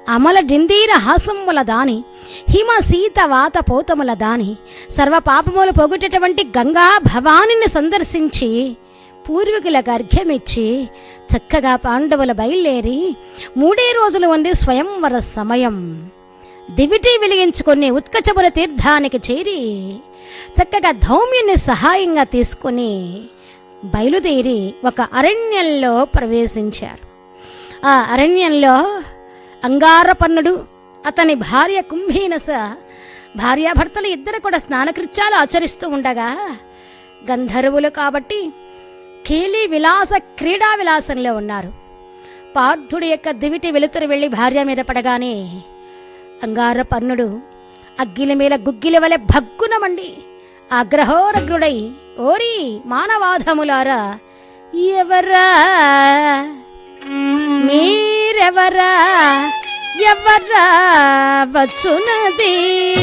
అమల డిందీర హాసముల దాని హిమ సీత వాత పోతముల దాని సర్వ పాపములు పోగొట్టేటువంటి గంగా భవానిని సందర్శించి పూర్వీకులకు అర్ఘ్యమిచ్చి చక్కగా పాండవుల బయలుదేరి మూడే రోజులు ఉంది స్వయంవర సమయం దివిటి వెలిగించుకుని ఉత్కచముల తీర్థానికి చేరి చక్కగా ధౌమ్యుని సహాయంగా తీసుకుని బయలుదేరి ఒక అరణ్యంలో ప్రవేశించారు ఆ అరణ్యంలో అంగారపన్నుడు అతని భార్య కుంభీనస భార్యాభర్తలు ఇద్దరు కూడా స్నానకృత్యాలు ఆచరిస్తూ ఉండగా గంధర్వులు కాబట్టి కీలి విలాస క్రీడా విలాసంలో ఉన్నారు పార్థుడి యొక్క దివిటి వెలుతురు వెళ్లి భార్య మీద పడగానే అంగారపన్నుడు అగ్గిల మీద గుగ్గిల వలె భగ్గునమండి అగ్రహోరగ్రుడై ఓరి మానవాధములారా ఎవరా మీరెవరా ఎవరా వచ్చునది